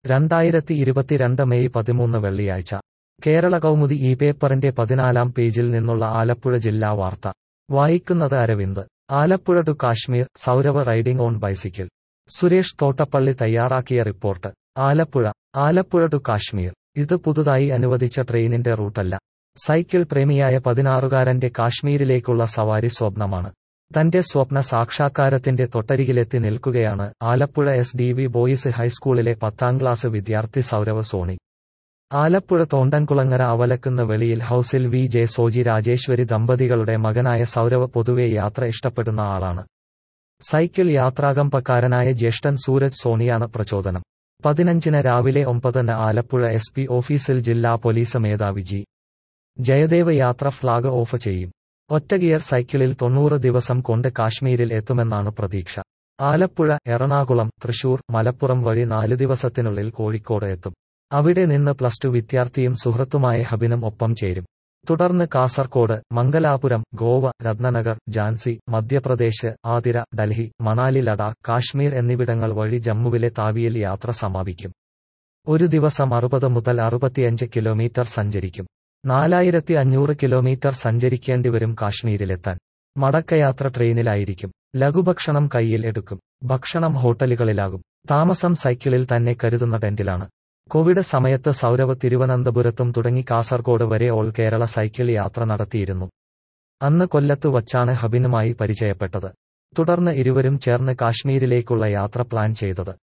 രണ്ടായിരത്തി ഇരുപത്തിരണ്ട് മെയ് പതിമൂന്ന് വെള്ളിയാഴ്ച കേരള കൗമുദി ഈ പേപ്പറിന്റെ പതിനാലാം പേജിൽ നിന്നുള്ള ആലപ്പുഴ ജില്ലാ വാർത്ത വായിക്കുന്നത് Aravind Alappuzha to Kashmir Saurav riding on bicycle Suresh Thottappally തയ്യാറാക്കിയ റിപ്പോർട്ട് ആലപ്പുഴ ആലപ്പുഴ ടു കാശ്മീർ ഇത് പുതുതായി അനുവദിച്ച ട്രെയിനിന്റെ റൂട്ടല്ല സൈക്കിൾ പ്രേമിയായ പതിനാറുകാരന്റെ കാശ്മീരിലേക്കുള്ള സവാരി സ്വപ്നമാണ് തന്റെ സ്വപ്ന സാക്ഷാത്കാരത്തിന്റെ തൊട്ടരികിലെത്തി നിൽക്കുകയാണ് Alappuzha S D V boys ഹൈസ്കൂളിലെ പത്താം ക്ലാസ് വിദ്യാർത്ഥി സൗരവ് സോണി ആലപ്പുഴ തോണ്ടൻകുളങ്ങര അവലക്കുന്ന വെളിയിൽ ഹൌസിൽ വി ജെ സോജി രാജേശ്വരി ദമ്പതികളുടെ മകനായ സൗരവ് പൊതുവെ യാത്ര ഇഷ്ടപ്പെടുന്ന ആളാണ് സൈക്കിൾ യാത്രാകമ്പക്കാരനായ ജ്യേഷ്ഠൻ സൂരജ് സോണിയാണ് പ്രചോദനം പതിനഞ്ചിന് രാവിലെ ഒമ്പതിന് ആലപ്പുഴ എസ് പി ഓഫീസിൽ ജില്ലാ പോലീസ് മേധാവി ജി ജയദേവ് യാത്ര ഫ്ളാഗ് ഓഫ് ചെയ്യും ഒറ്റ ഗിയർ സൈക്കിളിൽ തൊണ്ണൂറ് ദിവസം കൊണ്ട് കാശ്മീരിൽ എത്തുമെന്നാണ് പ്രതീക്ഷ ആലപ്പുഴ എറണാകുളം തൃശൂർ മലപ്പുറം വഴി നാല് ദിവസത്തിനുള്ളിൽ കോഴിക്കോട് എത്തും അവിടെ നിന്ന് പ്ലസ് ടു വിദ്യാർത്ഥിയും സുഹൃത്തുമായ ഹബിനും ഒപ്പം ചേരും തുടർന്ന് കാസർകോട് മംഗലാപുരം ഗോവ രത്നനഗർ ഝാൻസി മധ്യപ്രദേശ് ആതിര ഡൽഹി മണാലി ലഡാക്ക് കാശ്മീർ എന്നിവിടങ്ങൾ വഴി ജമ്മുവിലെ താവിയിൽ യാത്ര സമാപിക്കും ഒരു ദിവസം അറുപത് മുതൽ അറുപത്തിയഞ്ച് കിലോമീറ്റർ സഞ്ചരിക്കും നാലായിരത്തി അഞ്ഞൂറ് കിലോമീറ്റർ സഞ്ചരിക്കേണ്ടിവരും കാശ്മീരിലെത്താൻ മടക്കയാത്ര ട്രെയിനിലായിരിക്കും ലഘുഭക്ഷണം കയ്യിൽ എടുക്കും ഭക്ഷണം ഹോട്ടലുകളിലാകും താമസം സൈക്കിളിൽ തന്നെ കരുതുന്ന ടെന്റിലാണ് കോവിഡ് സമയത്ത് സൗരവ് തിരുവനന്തപുരത്തും തുടങ്ങി കാസർഗോഡ് വരെ ഓൾ കേരള സൈക്കിൾ യാത്ര നടത്തിയിരുന്നു അന്ന് കൊല്ലത്തു വച്ചാണ് ഹബിനുമായി പരിചയപ്പെട്ടത് തുടർന്ന് ഇരുവരും ചേർന്ന് കാശ്മീരിലേക്കുള്ള യാത്ര പ്ലാൻ ചെയ്തത്